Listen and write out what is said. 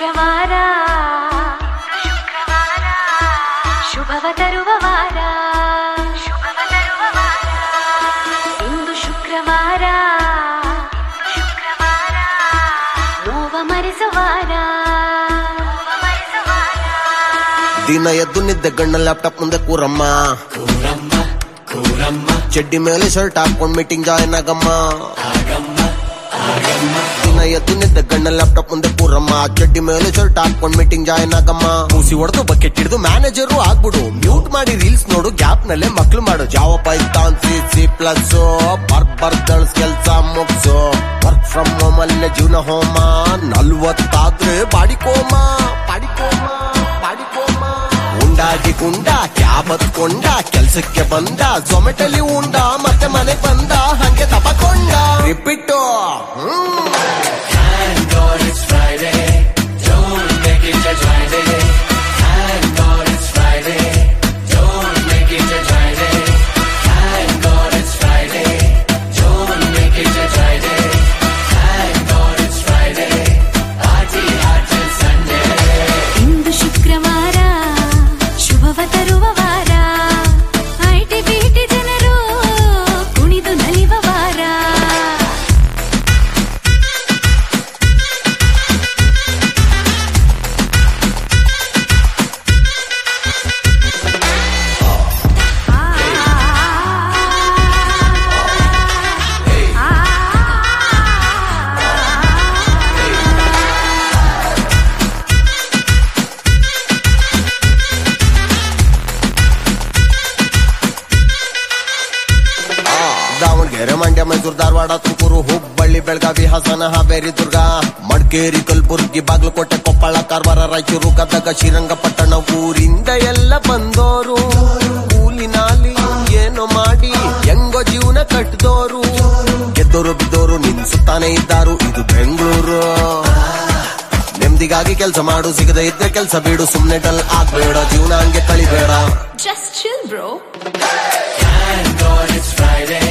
ಶುಕ್ರವಾರ ಶುಕ್ರವಾರ ಶುಭವ ತರುವ ವಾರ ಶುಭವ ತರುವ ವಾರ ಇಂದು ಶುಕ್ರವಾರ ಶುಕ್ರವಾರ ನೋವ ಮರೆಸುವಾರ ನೋವ ಮರೆಸುವಾರ ದಿನ ಎದ್ದು ನಿದ್ದೆ ಗಣ್ಣ ಲ್ಯಾಪ್ಟಾಪ್ ಮುಂದೆ ಕೂರಮ್ಮ ಚಡ್ಡಿ ಮೇಲೆ ಶರ್ಟ್ ಹಾಕೊಂಡ್ ಮೀಟಿಂಗ್ ಜಾಯ್ನ್ ಆಗಮ್ಮ ದಿನ ಎದ್ದು ನಿದ್ದೆ ಗಣ್ಣ ಲ್ಯಾಪ್ಟಾಪ್ ಮುಂದೆ ಕೂರಮ್ಮ ಚಡ್ಡಿ ಮೇಲೆ ಶರ್ಟ್ ಹಾಕೊಂಡ್ ಮೀಟಿಂಗ್ ಜಾಯ್ನ್ ಆಗಮ್ಮ ಮೂಸಿ ಹೊಡೆದು ಬಕೆಟ್ ಹಿಡಿದು ಮ್ಯಾನೇಜರು ಆಗ್ಬಿಡು ಮ್ಯೂಟ್ ಮಾಡಿ ರೀಲ್ಸ್ ನೋಡು ಗ್ಯಾಪ್ ನಲ್ಲೇ ಮಕ್ಳು ಮಾಡು Java Python C C plus ಬರ್ಬರ್ ಗರ್ಲ್ಸ್ ಕೆಲ್ಸ ಮುಗ್ಸು ವರ್ಕ್ ಫ್ರಮ್ ಹೋಮ್ ಅಲ್ಲೇ ಜೀವನ ಹೋಮ ನಲ್ವತ್ತಾದ್ರೆ ಬಾಡಿಕೋಮ ಬಾಡಿಕೋಮ ಬಾಡಿಕೋಮ ಉಂಡಾಗಿ ಗುಂಡ ಕ್ಯಾಬ್ ಹತ್ಕೊಂಡ ಕೆಲ್ಸಕ್ಕೆ ಬಂದ ಝೊಮೆಟೊಲಿ ಉಂಡ ಮತ್ತೆ ಮನೆಗ್ ಬಂದ ಹಂಗೆ ತಪಕೊಂಡ ರಿಪಿಟ್ಟು ಇಂದು ಶುಕ್ರವಾರ ಶುಭವ ತರುವ ವಾರ ಐಟಿ ಬಿಟಿ ಜನರು ಕುಣಿದು ನಲಿವ ವಾರ ದಾವಣಗೆರೆ ಮಂಡ್ಯ ಮೈಸೂರು ಧಾರವಾಡ ತುಮಕೂರು ಹುಬ್ಬಳ್ಳಿ ಬೆಳಗಾವಿ ಹಾಸನ ಹಾವೇರಿ ದುರ್ಗ ಮಡಿಕೇರಿ ಕಲಬುರ್ಗಿ ಬಾಗಲಕೋಟೆ ಕೊಪ್ಪಳ ಕಾರವಾರ ರಾಯಚೂರು ಗದಗ ಶ್ರೀರಂಗಪಟ್ಟಣ ಊರಿಂದ ಎಲ್ಲ ಬಂದೋರು ಕೂಲಿ ನಾಲಿ ಏನೋ ಮಾಡಿ ಹೆಂಗೋ ಜೀವನ ಕಟ್ಟಿದೋರು ಗೆದ್ದೋರು ಬಿದ್ದೋರು ನಿನ್ಸುತ್ತಾನೆ ಇದ್ದಾರು ಇದು ಬೆಂಗಳೂರು ನೆಮ್ಮದಿಗಾಗಿ ಕೆಲಸ ಮಾಡು ಸಿಗದೆ ಇದ್ರೆ ಕೆಲಸ ಬಿಡು ಸುಮ್ನೆ ಡಲ್ ಆಗ್ಬೇಡ ಜೀವನ ಹಂಗೆ ಕಳಿಬೇಡ Just chill, bro. Thank God it's Friday.